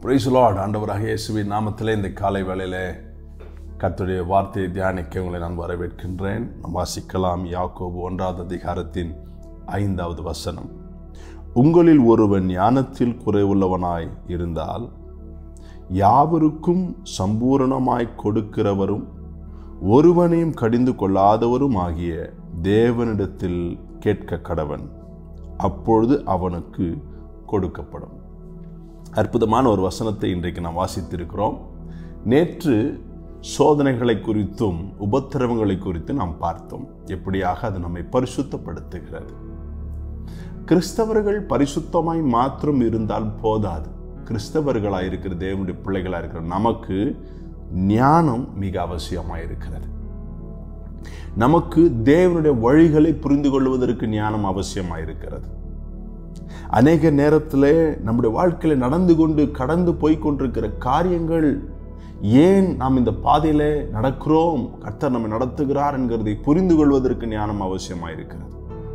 price Lord ஆண்டவராக இயேசுவின் நாமத்திலே இந்த காலை வேளையிலே கர்த்தருடைய வார்த்தையை தியானிக்க உங்களை நான் வரவேற்கின்றேன் நாம் வாசிக்கலாம் யாக்கோபு ஒன்றாவது அதிகாரத்தின் ஐந்தாவது வசனம் உங்களில் ஒருவன் ஞானத்தில் குறைவுள்ளவனாய் இருந்தால் யாவருக்கும் சம்பூரணமாய் கொடுக்கிறவரும் ஒருவனையும் கடிந்து கொள்ளாதவரும் ஆகிய தேவனிடத்தில் கேட்க கடவன் அப்பொழுது அவனுக்கு கொடுக்கப்படும் அற்புதமான ஒரு வசனத்தை இன்றைக்கு நாம் வாசித்திருக்கிறோம் நேற்று சோதனைகளை குறித்தும் உபத்திரவங்களை குறித்து நாம் பார்த்தோம் எப்படியாக அது நம்மை பரிசுத்தப்படுத்துகிறது கிறிஸ்தவர்கள் பரிசுத்தமாய் மாத்திரம் இருந்தால் போதாது கிறிஸ்தவர்களாக இருக்கிற தேவனுடைய பிள்ளைகளாக இருக்கிற நமக்கு ஞானம் மிக அவசியமாக இருக்கிறது நமக்கு தேவனுடைய வழிகளை புரிந்து கொள்வதற்கு ஞானம் அவசியமாக இருக்கிறது அநேக நேரத்தில் நம்முடைய வாழ்க்கையில் நடந்து கொண்டு கடந்து போய் கொண்டிருக்கிற காரியங்கள் ஏன் நாம் இந்த பாதையில் நடக்கிறோம் கர்த்தர் நம்மை நடத்துகிறார் என்கிறதை புரிந்து கொள்வதற்கு ஞானம் அவசியமாக இருக்கிறது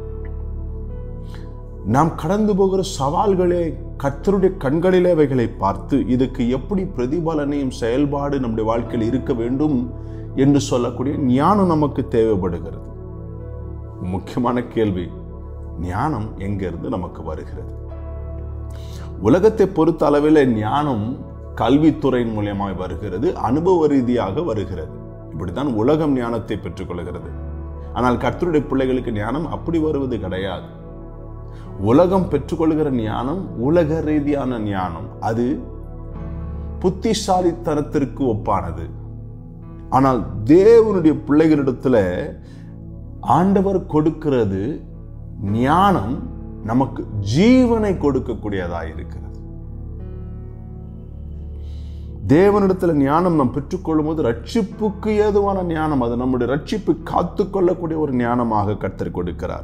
நாம் கடந்து போகிற சவால்களே கர்த்தருடைய கண்களிலே அவைகளை பார்த்து இதுக்கு எப்படி பிரதிபலனையும் செயல்பாடு நம்முடைய வாழ்க்கையில் இருக்க வேண்டும் என்று சொல்லக்கூடிய ஞானம் நமக்கு தேவைப்படுகிறது முக்கியமான கேள்வி ஞானம் எங்கிருந்து நமக்கு வருகிறது உலகத்தை பொறுத்த அளவில் ஞானம் கல்வித்துறையின் மூலியமாக வருகிறது அனுபவ ரீதியாக வருகிறது இப்படித்தான் உலகம் ஞானத்தை பெற்றுக்கொள்கிறது ஆனால் கர்த்தருடைய பிள்ளைகளுக்கு ஞானம் அப்படி வருவது கிடையாது உலகம் பெற்றுக்கொள்கிற ஞானம் உலக ரீதியான ஞானம் அது புத்திசாலித்தனத்திற்கு ஒப்பானது ஆனால் தேவனுடைய பிள்ளைகளிடத்துல ஆண்டவர் கொடுக்கிறது ஞானம் நமக்கு ஜீவனை கொடுக்கக்கூடியதாக இருக்கிறது தேவனிடத்துல ஞானம் நாம் பெற்றுக்கொள்ளும் போது ரட்சிப்புக்கு ஏதுவான ஞானம் அது நம்முடைய ரட்சிப்பை காத்துக்கொள்ளக்கூடிய ஒரு ஞானமாக கர்த்தர் கொடுக்கிறார்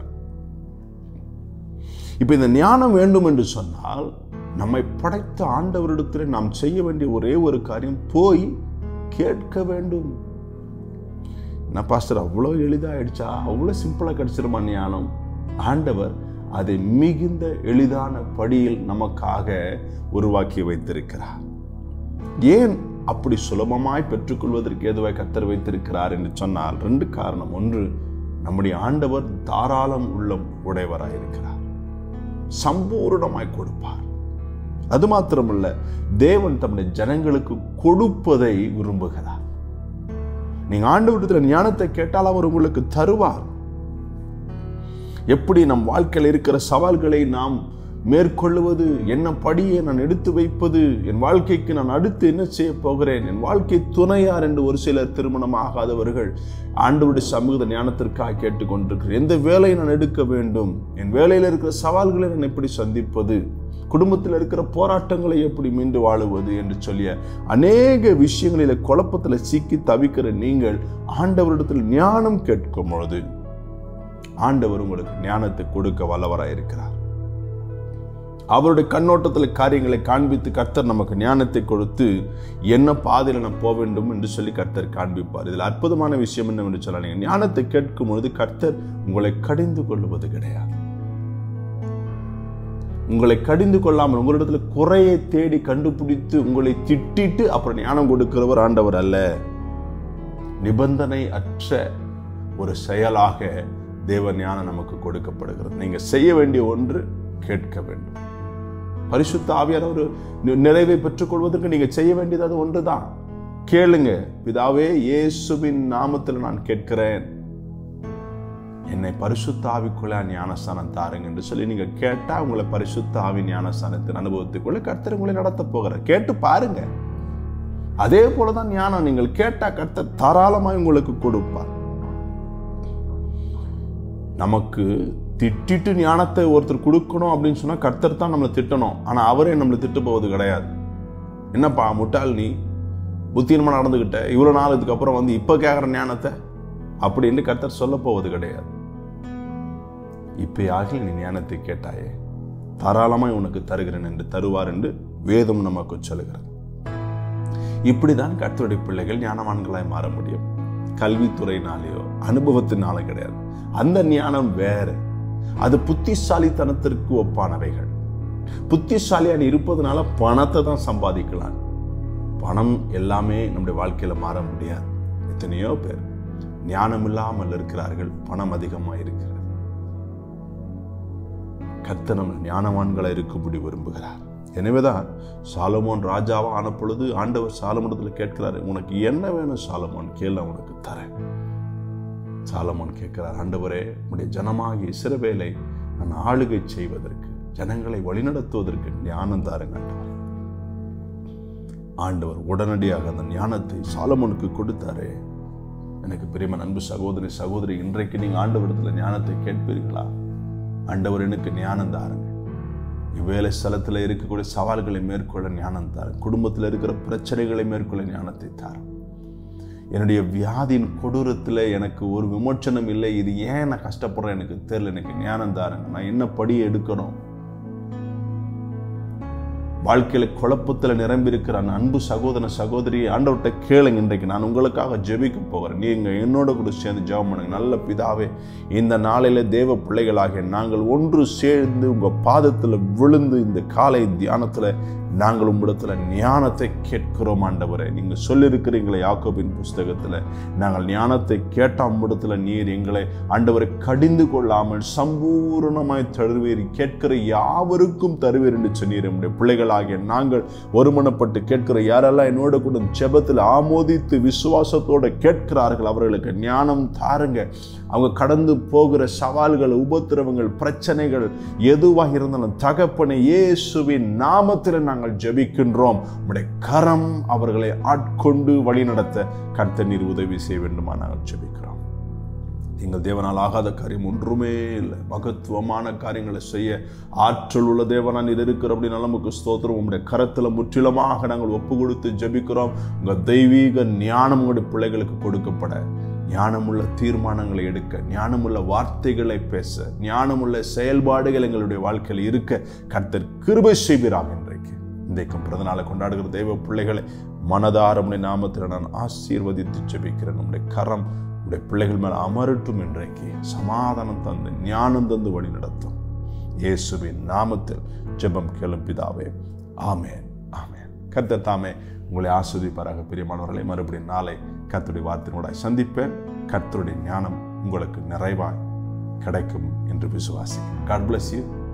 இப்ப இந்த ஞானம் வேண்டும் என்று சொன்னால் நம்மை படைத்த ஆண்டவரிடத்தில் நாம் செய்ய வேண்டிய ஒரே ஒரு காரியம் போய் கேட்க வேண்டும் என்ன பாஸ்டர் அவ்வளோ எளிதாகிடுச்சா அவ்வளோ சிம்பிளாக கிடைச்சிருமா ஞானம் ஆண்டவர் அதை மிகுந்த எளிதான படியில் நமக்காக உருவாக்கி வைத்திருக்கிறார் ஏன் அப்படி சுலபமாய் பெற்றுக்கொள்வதற்கு ஏதுவாய் கத்தர் வைத்திருக்கிறார் என்று சொன்னால் ரெண்டு காரணம் ஒன்று நம்முடைய ஆண்டவர் தாராளம் உள்ளம் உடையவராய் இருக்கிறார் சம்பூர்ணமாய் கொடுப்பார் அது மாத்திரமல்ல தேவன் தம்முடைய ஜனங்களுக்கு கொடுப்பதை விரும்புகிறார் நீங்க ஆண்டவரிடத்தில் ஞானத்தை கேட்டால் அவர் உங்களுக்கு தருவார் எப்படி நம் வாழ்க்கையில் இருக்கிற சவால்களை நாம் மேற்கொள்வது என்ன படியை நான் எடுத்து வைப்பது என் வாழ்க்கைக்கு நான் அடுத்து என்ன செய்ய போகிறேன் என் வாழ்க்கை துணையார் என்று ஒரு சிலர் திருமணம் ஆகாதவர்கள் ஆண்டவருடைய சமூக ஞானத்திற்காக கேட்டுக்கொண்டிருக்கிறேன் எந்த வேலையை நான் எடுக்க வேண்டும் என் வேலையில் இருக்கிற சவால்களை நான் எப்படி சந்திப்பது குடும்பத்தில் இருக்கிற போராட்டங்களை எப்படி மீண்டு வாழுவது என்று சொல்லிய அநேக விஷயங்களில் குழப்பத்தில் சிக்கி தவிக்கிற நீங்கள் ஆண்டவரிடத்தில் ஞானம் கேட்கும் பொழுது ஆண்டவர் உங்களுக்கு ஞானத்தை கொடுக்க வல்லவராக இருக்கிறார் அவருடைய கண்ணோட்டத்தில் காரியங்களை காண்பித்து கர்த்தர் நமக்கு ஞானத்தை கொடுத்து என்ன பாதையில் நம்ம போக வேண்டும் என்று சொல்லி கர்த்தர் காண்பிப்பார் இதில் அற்புதமான விஷயம் என்னவென்று சொல்ல நீங்கள் ஞானத்தை கேட்கும் பொழுது கர்த்தர் உங்களை கடிந்து கொள்வது கிடையாது உங்களை கடிந்து கொள்ளாமல் உங்களிடத்துல குறையை தேடி கண்டுபிடித்து உங்களை திட்டிட்டு அப்புறம் ஞானம் கொடுக்கிறவர் ஆண்டவர் அல்ல நிபந்தனை அற்ற ஒரு செயலாக தேவ ஞானம் நமக்கு கொடுக்கப்படுகிறது நீங்க செய்ய வேண்டிய ஒன்று கேட்க வேண்டும் பரிசுத்த ஆவியான ஒரு நிறைவை பெற்றுக்கொள்வதற்கு நீங்க செய்ய வேண்டியது அது ஒன்றுதான் கேளுங்க பிதாவே இயேசுவின் நாமத்தில் நான் கேட்கிறேன் என்னை பரிசுத்த ஆவிக்குள்ள ஞானஸ்தானம் தாருங்க என்று சொல்லி நீங்க கேட்டா உங்களை பரிசுத்த ஆவி ஞானஸ்தானத்தின் அனுபவத்துக்குள்ள கர்த்தர் உங்களை நடத்த போகிறார் கேட்டு பாருங்க அதே போலதான் ஞானம் நீங்கள் கேட்டா கர்த்தர் தாராளமாய் உங்களுக்கு கொடுப்பார் நமக்கு திட்டிட்டு ஞானத்தை ஒருத்தர் கொடுக்கணும் அப்படின்னு சொன்னா கர்த்தர் தான் நம்மளை திட்டணும் ஆனா அவரே நம்மளை திட்டு போவது கிடையாது என்னப்பா முட்டாள் நீ புத்தீனமா நடந்துகிட்ட இவ்வளவு நாள் இதுக்கு அப்புறம் வந்து இப்ப கேட்குற ஞானத்தை அப்படின்னு கர்த்தர் சொல்ல போவது கிடையாது இப்பயாகில் நீ ஞானத்தை கேட்டாயே தாராளமாய் உனக்கு தருகிறேன் என்று தருவார் என்று வேதம் நமக்கு சொல்லுகிறது இப்படிதான் கர்த்தருடைய பிள்ளைகள் ஞானவான்களாய் மாற முடியும் கல்வித்துறையினாலேயோ அனுபவத்தினால கிடையாது அந்த ஞானம் வேற அது புத்திசாலித்தனத்திற்கு ஒப்பானவைகள் புத்திசாலியாக இருப்பதனால பணத்தை தான் சம்பாதிக்கலாம் பணம் எல்லாமே நம்முடைய வாழ்க்கையில் மாற முடியாது எத்தனையோ பேர் ஞானம் இல்லாமல் இருக்கிறார்கள் பணம் அதிகமாக இருக்கிறது கர்த்தர் நம்ம ஞானவான்களை இருக்கும்படி விரும்புகிறார் எனவேதான் சாலமோன் ராஜாவா ஆன பொழுது ஆண்டவர் சாலமோனத்தில் கேட்கிறாரு உனக்கு என்ன வேணும் சாலமோன் கேள்வி உனக்கு தரேன் சாலமோன் கேட்கிறார் ஆண்டவரே உடைய ஜனமாகிய இஸ்ரவேலை நான் ஆளுகை செய்வதற்கு ஜனங்களை வழிநடத்துவதற்கு ஞானம் தாருங்க ஆண்டவர் ஆண்டவர் உடனடியாக அந்த ஞானத்தை சாலமோனுக்கு கொடுத்தாரே எனக்கு பிரியமன் அன்பு சகோதரி சகோதரி இன்றைக்கு நீங்க ஆண்டவரத்தில் ஞானத்தை கேட்பீர்களா ஆண்டவர் எனக்கு ஞானம் தாருங்க இவ்வேலை ஸ்தலத்தில் இருக்கக்கூடிய சவால்களை மேற்கொள்ள ஞானம் தாரும் குடும்பத்தில் இருக்கிற பிரச்சனைகளை மேற்கொள்ள ஞானத்தை தாரும் என்னுடைய வியாதியின் கொடூரத்தில் எனக்கு ஒரு விமோச்சனம் இல்லை இது ஏன் நான் கஷ்டப்படுறேன் எனக்கு தெரியல எனக்கு ஞானம் தாருங்க நான் என்ன படி எடுக்கணும் வாழ்க்கையில குழப்பத்தில் நிரம்பி இருக்கிற அந்த அன்பு சகோதர சகோதரி ஆண்டவர்கிட்ட கேளுங்க இன்றைக்கு நான் உங்களுக்காக ஜெபிக்க போகிறேன் நீங்க என்னோட கூட சேர்ந்து ஜெபம் பண்ணுங்க நல்ல பிதாவே இந்த நாளில தேவ பிள்ளைகளாகிய நாங்கள் ஒன்று சேர்ந்து உங்க பாதத்தில் விழுந்து இந்த காலை தியானத்துல நாங்கள் உம்மிடத்துல ஞானத்தை கேட்கிறோம் ஆண்டவரே நீங்க சொல்லியிருக்கிறீங்களே யாக்கோபின் புஸ்தகத்துல நாங்கள் ஞானத்தை கேட்ட உம்மிடத்துல நீர் எங்களை ஆண்டவரை கடிந்து கொள்ளாமல் சம்பூரணமாய் தருவீர் கேட்கிற யாவருக்கும் தருவீர் என்று சொன்னீர் நம்முடைய பிள்ளைகளாகிய நாங்கள் ஒருமனப்பட்டு கேட்கிற யாரெல்லாம் என்னோட கூட ஜெபத்தில் ஆமோதித்து விசுவாசத்தோட கேட்கிறார்கள் அவர்களுக்கு ஞானம் தாருங்க அவங்க கடந்து போகிற சவால்கள் உபத்திரவங்கள் பிரச்சனைகள் எதுவாக இருந்தாலும் தகப்பனை இயேசுவின் நாமத்தில் நாங்கள் ஜெபிக்கின்றோம் உடைய கரம் அவர்களை ஆட்கொண்டு வழிநடத்த கர்த்த நீர் உதவி செய்ய வேண்டுமா நாங்கள் ஜெபிக்கிறோம் எங்கள் தேவனால் ஆகாத காரியம் ஒன்றுமே இல்லை மகத்துவமான காரியங்களை செய்ய ஆற்றல் உள்ள தேவனா நீர் இருக்கிற அப்படின்னா நமக்கு ஸ்தோத்திரம் உங்களுடைய கரத்தில் முற்றிலுமாக நாங்கள் ஒப்பு கொடுத்து ஜெபிக்கிறோம் உங்கள் தெய்வீக ஞானம் உங்களுடைய பிள்ளைகளுக்கு கொடுக்கப்பட ஞானமுள்ள தீர்மானங்களை எடுக்க ஞானமுள்ள வார்த்தைகளை பேச ஞானமுள்ள செயல்பாடுகள் எங்களுடைய வாழ்க்கையில் இருக்க கர்த்தர் கிருபை செய்கிறார் இன்றைக்கு இன்றைக்கும் பிறந்தநாளை கொண்டாடுகிற தெய்வ பிள்ளைகளை மனதார உடைய நாமத்தில் நான் ஆசீர்வதித்து ஜெபிக்கிறேன் உடைய கரம் உடைய பிள்ளைகள் மேல் அமரட்டும் இன்றைக்கு சமாதானம் தந்து ஞானம் தந்து வழி நடத்தும் இயேசுவின் நாமத்தில் ஜெபம் கேளும் பிதாவே ஆமேன் ஆமேன் கர்த்தர் தாமே உங்களை ஆஸ்வதிப்பாராக பிரியமானவர்களை மறுபடியும் நாளை கர்த்தருடைய வார்த்தையினோட சந்திப்பேன் கர்த்தருடைய ஞானம் உங்களுக்கு நிறைவாய் கிடைக்கும் என்று விசுவாசிக்கிறேன் காட் பிளஸ் யூ